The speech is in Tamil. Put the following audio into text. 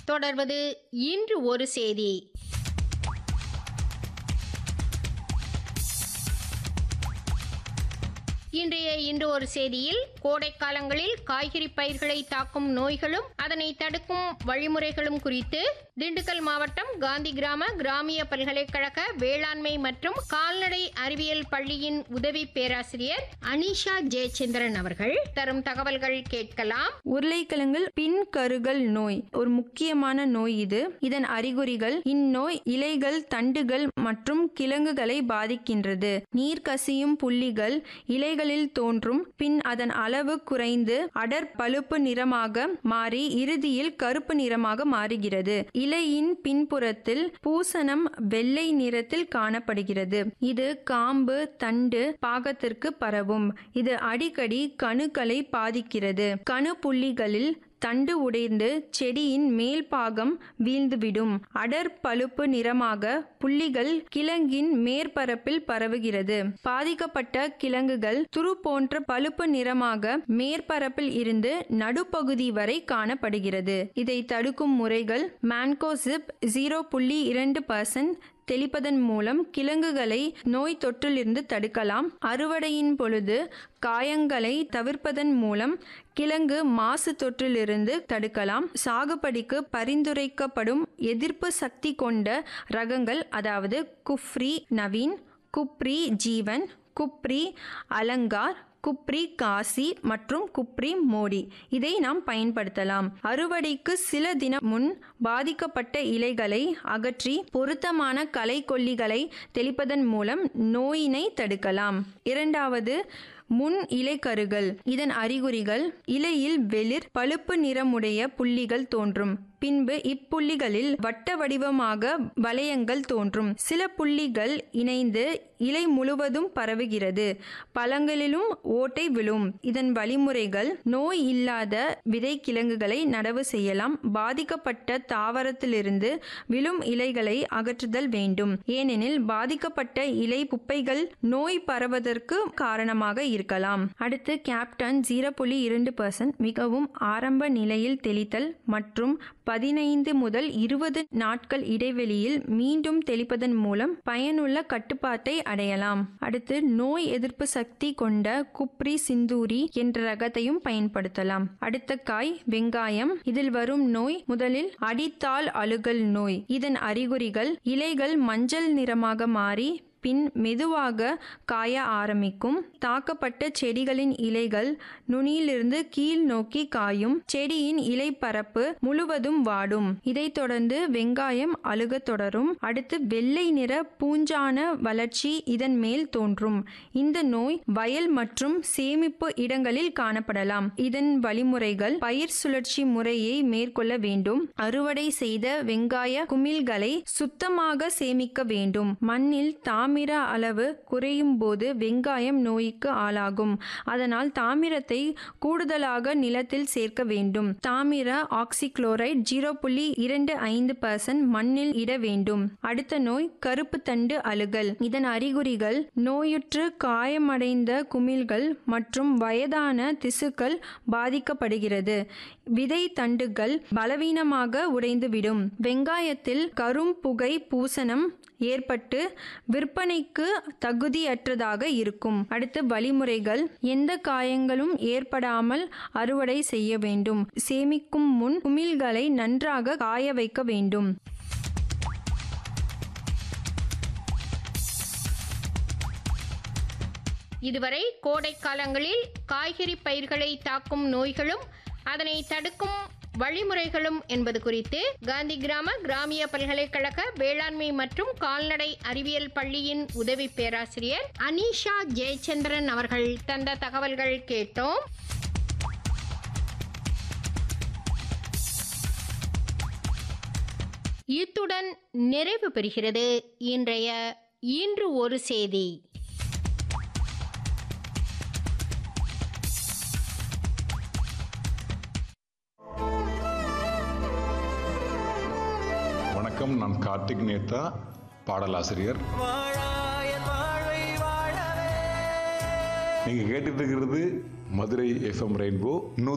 தொடர்வது இன்று ஒரு செய்தி இன்றைய இன்று ஒரு செய்தியில் கோடை காலங்களில் காய்கறி பயிர்களை தாக்கும் நோய்களும் அதனை தடுக்கும் வழிமுறைகளும் குறித்து திண்டுக்கல் மாவட்டம் காந்தி கிராம கிராமிய பல்கலைக்கழக வேளாண்மை மற்றும் கால்நடை அறிவியல் பள்ளியின் உதவி பேராசிரியர் அனிஷா ஜெயச்சந்திரன் அவர்கள் தரும் தகவல்கள் கேட்கலாம் உருளைக்கிழங்கில் பின் கருகல் நோய் ஒரு முக்கியமான நோய் இது இதன் அறிகுறிகள் இந்நோய் இலைகள் தண்டுகள் மற்றும் கிழங்குகளை பாதிக்கின்றது நீர் கசியும் புள்ளிகள் இலைகளில் தோன்றும் பின் அதன் அளவு குறைந்து அடர் பழுப்பு நிறமாக மாறி இறுதியில் கருப்பு நிறமாக மாறுகிறது இலையின் பின்புறத்தில் பூசணம் வெள்ளை நிறத்தில் காணப்படுகிறது இது காம்பு தண்டு பாகத்திற்கு பரவும் இது அடிக்கடி கணுக்களை பாதிக்கிறது கணு புள்ளிகளில் தண்டு உடைந்து செடியின் மேல் பாகம் வீழ்ந்துவிடும் அடர் பழுப்பு நிறமாக புள்ளிகள் கிழங்கின் மேற்பரப்பில் பரவுகிறது பாதிக்கப்பட்ட கிழங்குகள் துரு போன்ற பழுப்பு நிறமாக மேற்பரப்பில் இருந்து நடுப்பகுதி வரை காணப்படுகிறது இதை தடுக்கும் முறைகள் மான்கோசிப் ஜீரோ புள்ளி இரண்டு பர்சன்ட் தெளிப்பதன் மூலம் கிழங்குகளை நோய் தொற்றிலிருந்து தடுக்கலாம் அறுவடையின் பொழுது காயங்களை தவிர்ப்பதன் மூலம் கிழங்கு மாசு தொற்றிலிருந்து தடுக்கலாம் சாகுபடிக்கு பரிந்துரைக்கப்படும் எதிர்ப்பு சக்தி கொண்ட ரகங்கள் அதாவது குஃப்ரி நவீன் குப்ரி ஜீவன் குப்ரி அலங்கார் குப்ரி காசி மற்றும் குப்ரி மோடி இதை நாம் பயன்படுத்தலாம் அறுவடைக்கு சில தினம் முன் பாதிக்கப்பட்ட இலைகளை அகற்றி பொருத்தமான களைக்கொல்லிகளை தெளிப்பதன் மூலம் நோயினை தடுக்கலாம் இரண்டாவது முன் இலைக்கருகள் இதன் அறிகுறிகள் இலையில் வெளிர் பழுப்பு நிறமுடைய புள்ளிகள் தோன்றும் பின்பு இப்புள்ளிகளில் வட்ட வடிவமாக வளையங்கள் தோன்றும் சில புள்ளிகள் இணைந்து இலை முழுவதும் பரவுகிறது பழங்களிலும் ஓட்டை விழும் இதன் வழிமுறைகள் நோய் இல்லாத விதை கிழங்குகளை நடவு செய்யலாம் பாதிக்கப்பட்ட தாவரத்திலிருந்து விழும் இலைகளை அகற்றுதல் வேண்டும் ஏனெனில் பாதிக்கப்பட்ட இலை குப்பைகள் நோய் பரவதற்கு காரணமாக இருக்கலாம் அடுத்து கேப்டன் ஜீரோ புள்ளி இரண்டு பர்சன்ட் மிகவும் ஆரம்ப நிலையில் தெளித்தல் மற்றும் பதினைந்து முதல் இருபது நாட்கள் இடைவெளியில் மீண்டும் தெளிப்பதன் மூலம் பயனுள்ள கட்டுப்பாட்டை அடையலாம் அடுத்து நோய் எதிர்ப்பு சக்தி கொண்ட குப்ரி சிந்தூரி என்ற ரகத்தையும் பயன்படுத்தலாம் அடுத்த காய் வெங்காயம் இதில் வரும் நோய் முதலில் அடித்தாள் அழுகல் நோய் இதன் அறிகுறிகள் இலைகள் மஞ்சள் நிறமாக மாறி பின் மெதுவாக காய ஆரம்பிக்கும் தாக்கப்பட்ட செடிகளின் இலைகள் நுனியிலிருந்து கீழ் நோக்கி காயும் செடியின் இலை பரப்பு முழுவதும் வாடும் இதைத் தொடர்ந்து வெங்காயம் அழுகத் தொடரும் அடுத்து வெள்ளை நிற பூஞ்சான வளர்ச்சி இதன் மேல் தோன்றும் இந்த நோய் வயல் மற்றும் சேமிப்பு இடங்களில் காணப்படலாம் இதன் வழிமுறைகள் பயிர் சுழற்சி முறையை மேற்கொள்ள வேண்டும் அறுவடை செய்த வெங்காய குமிழ்களை சுத்தமாக சேமிக்க வேண்டும் மண்ணில் தாமிர அளவு குறையும் போது வெங்காயம் நோய்க்கு ஆளாகும் அதனால் தாமிரத்தை கூடுதலாக நிலத்தில் சேர்க்க வேண்டும் தாமிர ஆக்சிக்ளோரைட் ஜீரோ புள்ளி இரண்டு ஐந்து பர்சன்ட் மண்ணில் இட வேண்டும் அடுத்த நோய் கருப்பு தண்டு அழுகல் இதன் அறிகுறிகள் நோயுற்று காயமடைந்த குமிழ்கள் மற்றும் வயதான திசுக்கள் பாதிக்கப்படுகிறது விதை தண்டுகள் பலவீனமாக உடைந்துவிடும் வெங்காயத்தில் கரும் புகை பூசணம் ஏற்பட்டு விற்பனைக்கு தகுதியற்றதாக இருக்கும் அடுத்து வழிமுறைகள் எந்த காயங்களும் ஏற்படாமல் அறுவடை செய்ய வேண்டும் சேமிக்கும் முன் குமிழ்களை நன்றாக காய வைக்க வேண்டும் இதுவரை கோடை காலங்களில் காய்கறி பயிர்களை தாக்கும் நோய்களும் அதனை தடுக்கும் வழிமுறைகளும் என்பது குறித்து காந்தி கிராம கிராமிய பல்கலைக்கழக வேளாண்மை மற்றும் கால்நடை அறிவியல் பள்ளியின் உதவி பேராசிரியர் அனிஷா ஜெயச்சந்திரன் அவர்கள் தந்த தகவல்கள் கேட்டோம் இத்துடன் நிறைவு பெறுகிறது இன்றைய இன்று ஒரு செய்தி வணக்கம் நான் கார்த்திக் நேத்தா பாடலாசிரியர் நீங்க கேட்டுட்டு இருக்கிறது மதுரை எஃப்எம் ரெயின்போ